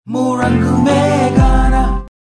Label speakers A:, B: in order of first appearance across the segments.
A: முழங்குமே கானா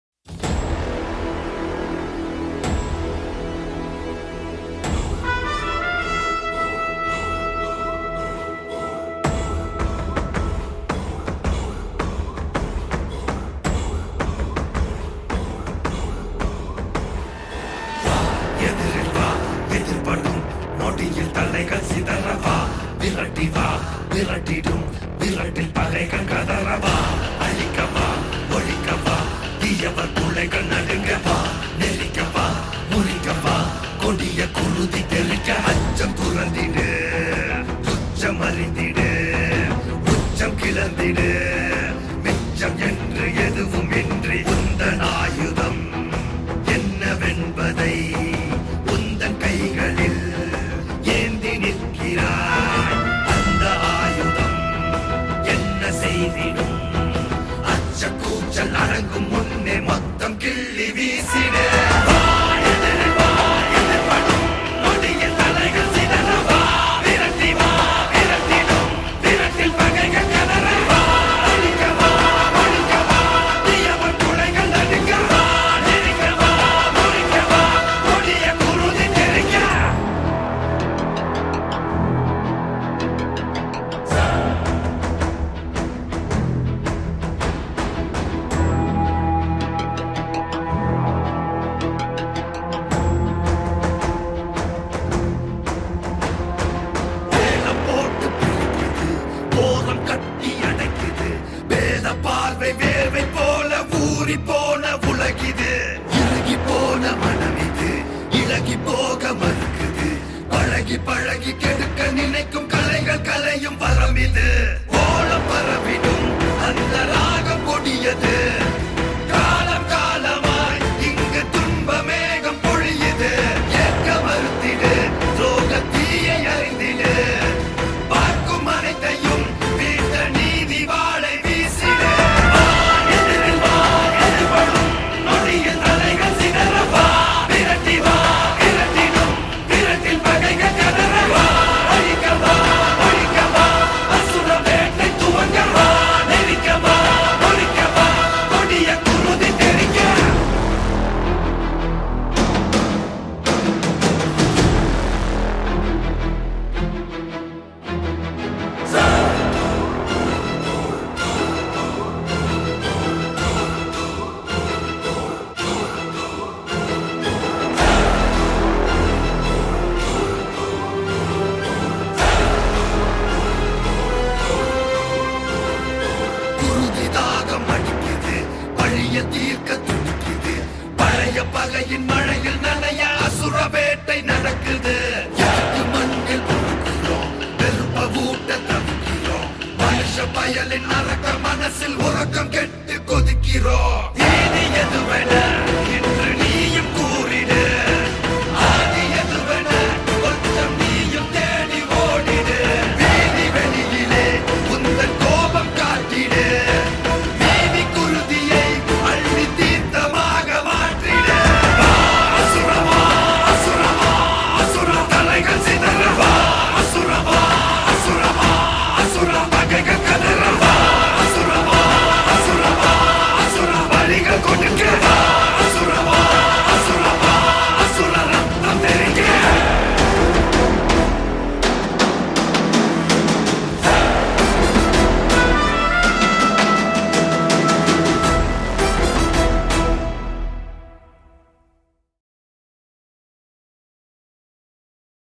B: எதிரில் வா எதிர்படும் நொடியில் தலைகள் சிதறவா விரட்டி வா விரட்டிடும் விரட்டில் பகைகள் கதறவா அழிக்கவா ஒழிக்கவா தீயவர் பிள்ளைகள் நடுங்கவா நெருக்கவா முறிக்கவா கொடிய குருதி தெளிக்க அச்சம் துறந்திடு உச்சம் அறிந்திடு உச்சம் கிளந்திடு மிச்சம் என்று எதுவும் இன்றி உந்தன் ஆயுதம் என்னவென்பதை உந்தன் கைகளில் ஏந்தி நிற்கிறாய் அந்த ஆயுதம் என்ன செய்திடும் அச்ச கூச்சல் அடங்கும் முன்னே மொத்தம் கிள்ளி வீசிடு வா, எதிரில் வா, எதிர்படும் நொடியில் தலைகள் சிதற வா, விரட்டி வா, விரட்டிடும், விரட்டில் பகைகள் கதற வா, அழிக்க வா, ஒழிக்க வா, தீயவன் துளைகள் நடுங்க வா, நெருங்க வா, முறிக்க வா, கொடிய குருதி தெறிக்க வேலம் போட்டு பிரிக்குது போரம் கட்டி அடைக்குது வேத பார்வை வேர்வை போல ஊறி போன உலகிது இறுகி போன மனம் இது இழகி போக மறுக்குது பழகி பழகி கெடுக்க நினைக்கும் கலைகள் கலையும் வரம் இது ஓலம் பரவி